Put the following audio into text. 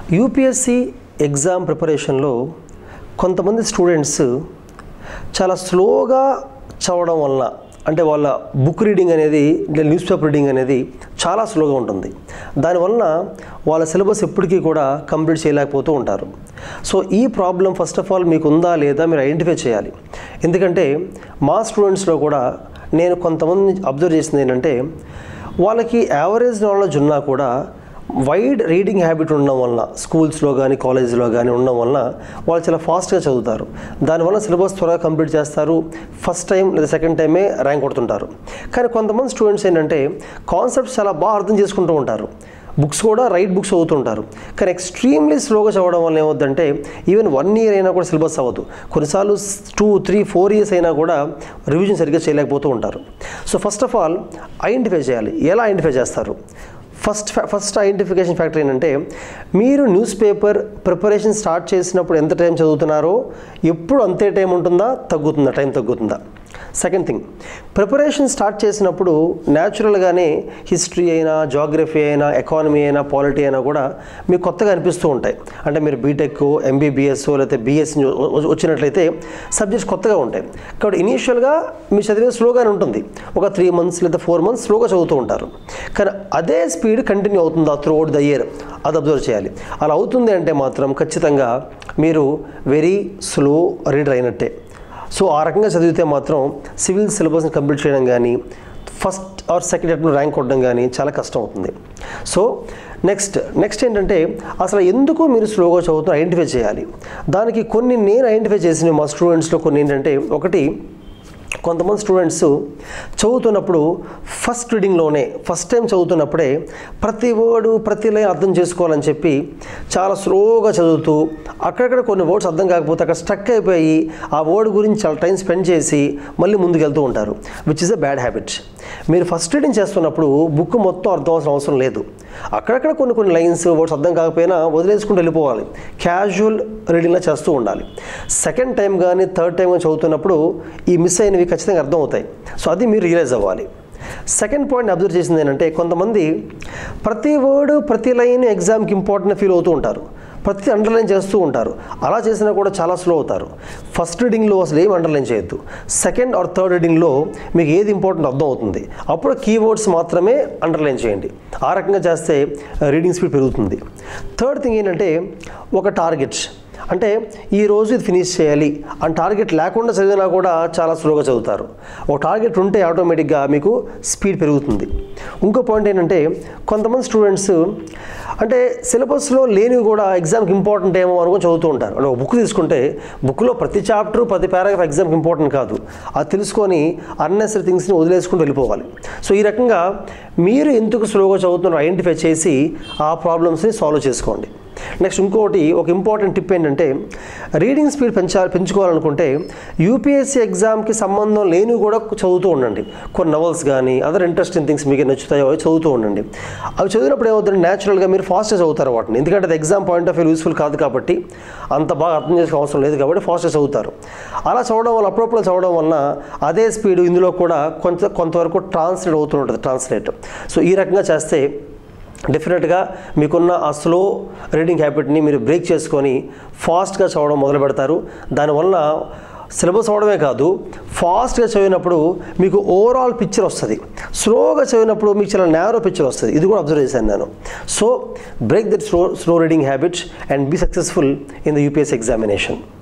UPSC exam ప్రిపరేషన్లో కొంతమంది students చాలా స్లోగా చదవడం వలన అంటే వాళ్ళ బుక్ రీడింగ్ అనేది అంటే న్యూస్ పేపర్ రీడింగ్ అనేది చాలా స్లోగా ఉంటుంది దానివలన వాళ్ళ సిలబస్ ఎప్పటికీ కూడా కంప్లీట్ చేయలేకపోతూ ఉంటారు సో ఈ ప్రాబ్లం ఫస్ట్ ఆఫ్ ఆల్ మీకు ఉందా లేదా మీరు ఐడెంటిఫై చేయాలి ఎందుకంటే మా స్టూడెంట్స్లో కూడా నేను కొంతమంది అబ్జర్వ్ చేసింది ఏంటంటే వాళ్ళకి యావరేజ్ నాలెడ్జ్ ఉన్నా కూడా వైడ్ రీడింగ్ హ్యాబిట్ ఉండడం వలన స్కూల్స్లో కానీ కాలేజ్లో కానీ ఉండడం వలన వాళ్ళు చాలా ఫాస్ట్గా చదువుతారు దానివల్ల సిలబస్ త్వరగా కంప్లీట్ చేస్తారు ఫస్ట్ టైం లేదా సెకండ్ టైమే ర్యాంక్ కొడుతుంటారు కానీ కొంతమంది స్టూడెంట్స్ ఏంటంటే కాన్సెప్ట్స్ చాలా బాగా అర్థం చేసుకుంటూ ఉంటారు బుక్స్ కూడా రైట్ బుక్స్ చదువుతుంటారు కానీ ఎక్స్ట్రీమ్లీ స్లోగా చదవడం వల్ల ఏమవుద్దంటే ఈవెన్ వన్ ఇయర్ అయినా కూడా సిలబస్ అవ్వదు కొన్నిసార్లు టూ త్రీ ఫోర్ ఇయర్స్ అయినా కూడా రివిజన్ సరిగ్గా చేయలేకపోతూ ఉంటారు so first of all identify చేయాలి ఎలా ఐడెంటిఫై చేస్తారు ఫస్ట్ ఫస్ట్ ఐడెంటిఫికేషన్ ఫ్యాక్టర్ ఏంటంటే మీరు న్యూస్ పేపర్ ప్రిపరేషన్ స్టార్ట్ చేసినప్పుడు ఎంత టైం చదువుతున్నారో ఎప్పుడు అంతే టైం ఉంటుందా తగ్గుతుందా టైం తగ్గుతుందా సెకండ్ థింగ్ ప్రిపరేషన్ స్టార్ట్ చేసినప్పుడు న్యాచురల్గానే హిస్టరీ అయినా జాగ్రఫీ అయినా ఎకానమీ అయినా పాలిటీ అయినా కూడా మీకు కొత్తగా అనిపిస్తూ ఉంటాయి అంటే మీరు బీటెక్ ఎంబీబీఎస్ లేకపోతే బీఎస్ వచ్చినట్లయితే సబ్జెక్ట్స్ కొత్తగా ఉంటాయి కాబట్టి ఇనీషియల్గా మీ చదివే స్లోగానే ఉంటుంది ఒక త్రీ మంత్స్ లేదా ఫోర్ మంత్స్ స్లోగా చదువుతూ ఉంటారు కానీ అదే స్పీడ్ కంటిన్యూ అవుతుందా త్రూ అవుట్ ద ఇయర్ అది అబ్జర్వ్ చేయాలి అలా అవుతుంది అంటే మాత్రం ఖచ్చితంగా మీరు వెరీ స్లో రీడర్ అయినట్టే సో ఆ రకంగా చదివితే మాత్రం సివిల్ సిలబస్ని కంప్లీట్ చేయడం కానీ first or second attempt rank కొట్టడం కానీ చాలా కష్టం అవుతుంది సో నెక్స్ట్ నెక్స్ట్ ఏంటంటే అసలు ఎందుకు మీరు స్లోగా చదువుతున్నారు ఐడెంటిఫై చేయాలి దానికి కొన్ని నేను ఐడెంటిఫై చేసిన మా స్టూడెంట్స్లో కొన్ని ఏంటంటే ఒకటి కొంతమంది స్టూడెంట్స్ చదువుతున్నప్పుడు ఫస్ట్ రీడింగ్లోనే ఫస్ట్ టైం చదువుతున్నప్పుడే ప్రతి వర్డు ప్రతి లైన్ అర్థం చేసుకోవాలని చెప్పి చాలా స్లోగా చదువుతూ అక్కడక్కడ కొన్ని వర్డ్స్ అర్థం కాకపోతే అక్కడ స్టక్ అయిపోయి ఆ వర్డ్ గురించి చాలా టైం స్పెండ్ చేసి మళ్ళీ ముందుకు వెళ్తూ ఉంటారు which is a bad habit మీరు ఫస్ట్ రీడింగ్ చేస్తున్నప్పుడు బుక్ మొత్తం అర్థం అవసరం అవసరం లేదు అక్కడక్కడ కొన్ని కొన్ని లైన్స్ వర్డ్స్ అర్థం కాకపోయినా వదిలేసుకుంటూ వెళ్ళిపోవాలి క్యాజువల్ రీడింగ్లో చేస్తూ ఉండాలి సెకండ్ టైం కానీ థర్డ్ టైం కానీ చదువుతున్నప్పుడు ఈ మిస్ అయినవి ఖచ్చితంగా అర్థం అవుతాయి సో అది మీరు రియలైజ్ అవ్వాలి సెకండ్ పాయింట్ అబ్జర్వ్ చేసింది ఏంటంటే కొంతమంది ప్రతి వర్డ్ ప్రతి లైన్ ఎగ్జామ్కి ఇంపార్టెంట్ ఫీల్ అవుతూ ఉంటారు ప్రతి అండర్లైన్ చేస్తూ ఉంటారు అలా చేసినా కూడా చాలా స్లో అవుతారు ఫస్ట్ రీడింగ్లో అసలు ఏం అండర్లైన్ చేయొద్దు సెకండ్ ఆర్ థర్డ్ రీడింగ్లో మీకు ఏది ఇంపార్టెంట్ అర్థం అవుతుంది అప్పుడు కీవర్డ్స్ మాత్రమే అండర్లైన్ చేయండి ఆ రకంగా చేస్తే రీడింగ్ స్పీడ్ పెరుగుతుంది థర్డ్ థింగ్ ఏంటంటే ఒక టార్గెట్ అంటే ఈ రోజు ఇది ఫినిష్ చేయాలి అని టార్గెట్ లేకుండా చదివినా కూడా చాలా స్లోగా చదువుతారు ఒక టార్గెట్ ఉంటే ఆటోమేటిక్గా మీకు స్పీడ్ పెరుగుతుంది ఇంకో పాయింట్ ఏంటంటే కొంతమంది స్టూడెంట్స్ అంటే సిలబస్లో లేనివి కూడా ఎగ్జామ్కి ఇంపార్టెంట్ ఏమో అనుకుని చదువుతూ ఉంటారు అంటే ఒక బుక్ తీసుకుంటే బుక్లో ప్రతి చాప్టర్ ప్రతి పారాగ్రాఫ్ ఎగ్జామ్కి ఇంపార్టెంట్ కాదు అది తెలుసుకొని అన్నెసరీ థింగ్స్ని వదిలేసుకుంటూ వెళ్ళిపోవాలి సో ఈ రకంగా మీరు ఎందుకు స్లోగా చదువుతున్నారో ఐడెంటిఫై చేసి ఆ ప్రాబ్లమ్స్ని సాల్వ్ చేసుకోండి నెక్స్ట్ ఇంకోటి ఒక ఇంపార్టెంట్ టిప్ ఏంటంటే రీడింగ్ స్పీడ్ పెంచాలి పెంచుకోవాలనుకుంటే యూపీఎస్సీ ఎగ్జామ్కి సంబంధం లేనివి కూడా చదువుతూ ఉండండి కొన్ని నవల్స్ కానీ అదర్ ఇంట్రెస్టింగ్ థింగ్స్ మీకు నచ్చుతాయో అవి చదువుతూ ఉండండి అవి చదివినప్పుడు ఏమవుతుంది న్యాచురల్గా మీరు ఫాస్ట్గా చదువుతారు వాటిని ఎందుకంటే అది exam point of view useful కాదు కాబట్టి అంత బాగా అర్థం చేసుకో అవసరం లేదు కాబట్టి ఫాస్ట్గా చదువుతారు అలా చదవడం వల్ల అప్పుడప్పుడు చదవడం వలన అదే స్పీడ్ ఇందులో కూడా కొంత కొంతవరకు ట్రాన్స్లేట్ అవుతూ ఉంటుంది ట్రాన్స్లేట్ సో ఈ రకంగా చేస్తే డెఫినెట్గా మీకున్న ఆ స్లో రీడింగ్ హ్యాబిట్ని మీరు బ్రేక్ చేసుకొని ఫాస్ట్గా చదవడం మొదలు పెడతారు దానివల్ల సిలబస్ అవడమే కాదు ఫాస్ట్గా చదివినప్పుడు మీకు ఓవరాల్ పిక్చర్ వస్తుంది స్లోగా చదివినప్పుడు మీకు చాలా నేరో పిక్చర్ వస్తుంది ఇది కూడా అబ్జర్వ్ చేశాను నేను so break that slow slow reading habit and be successful in the UPS examination